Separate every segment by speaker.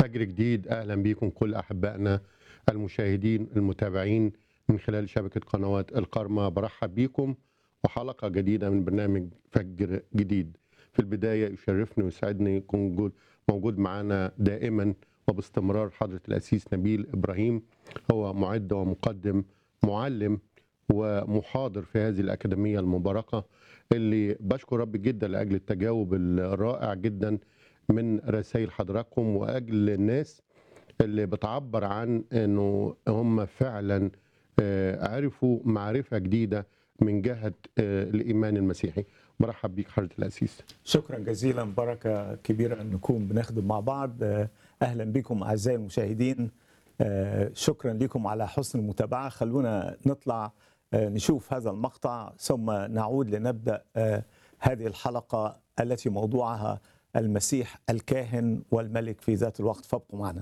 Speaker 1: فجر جديد اهلا بيكم كل احبائنا المشاهدين المتابعين من خلال شبكه قنوات القرمه برحب بيكم وحلقه جديده من برنامج فجر جديد في البدايه يشرفني ويسعدني يكون موجود موجود معنا دائما وباستمرار حضره الاسيس نبيل ابراهيم هو معد ومقدم معلم ومحاضر في هذه الاكاديميه المباركه اللي بشكر ربي جدا لاجل التجاوب الرائع جدا من رسائل حضراتكم واجل الناس اللي بتعبر عن انه هم فعلا آه، عرفوا معرفه جديده من جهه آه، الايمان المسيحي برحب بيك حضره الاسيس
Speaker 2: شكرا جزيلا بركة كبيرة أن نكون بنخدم مع بعض آه، أهلا بكم أعزائي المشاهدين آه، شكرا لكم على حسن المتابعة خلونا نطلع آه، نشوف هذا المقطع ثم نعود لنبدأ آه، هذه الحلقة التي موضوعها المسيح الكاهن والملك في ذات الوقت فابقوا معنا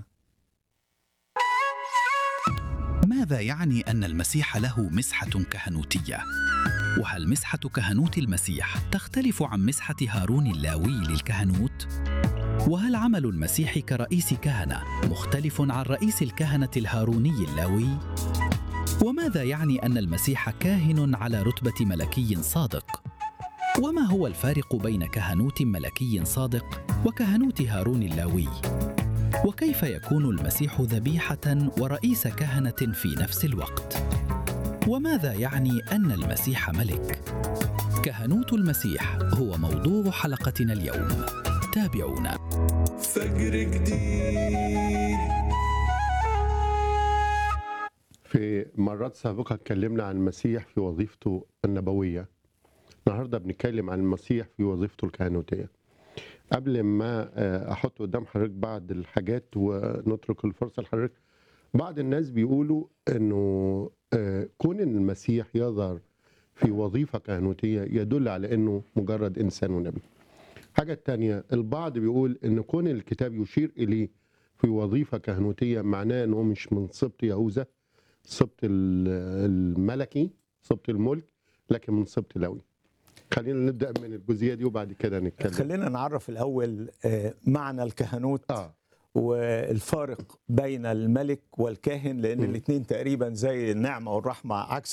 Speaker 3: ماذا يعني ان المسيح له مسحه كهنوتيه وهل مسحه كهنوت المسيح تختلف عن مسحه هارون اللاوي للكهنوت وهل عمل المسيح كرئيس كهنه مختلف عن رئيس الكهنه الهاروني اللاوي وماذا يعني ان المسيح كاهن على رتبه ملكي صادق وما هو الفارق بين كهنوت ملكي صادق وكهنوت هارون اللاوي وكيف يكون المسيح ذبيحه ورئيس كهنه في نفس الوقت وماذا يعني ان المسيح ملك كهنوت المسيح هو موضوع حلقتنا اليوم تابعونا
Speaker 4: فجر جديد
Speaker 1: في مرات سابقه اتكلمنا عن المسيح في وظيفته النبويه النهارده بنتكلم عن المسيح في وظيفته الكهنوتيه قبل ما آه، احط قدام حضرتك بعض الحاجات ونترك الفرصه لحضرتك بعض الناس بيقولوا انه آه، كون ان المسيح يظهر في وظيفه كهنوتيه يدل على انه مجرد انسان ونبي حاجه تانية البعض بيقول ان كون الكتاب يشير اليه في وظيفه كهنوتيه معناه انه مش من سبط يهوذا سبط ال- الملكي سبط الملك لكن من سبط لاوي خلينا نبدا من الجزئيه دي وبعد كده نتكلم
Speaker 2: خلينا نعرف الأول آه، معنى الكهنوت
Speaker 1: اه
Speaker 2: والفارق بين الملك والكاهن لان
Speaker 1: مم.
Speaker 2: الاثنين تقريبا زي النعمه والرحمه عكس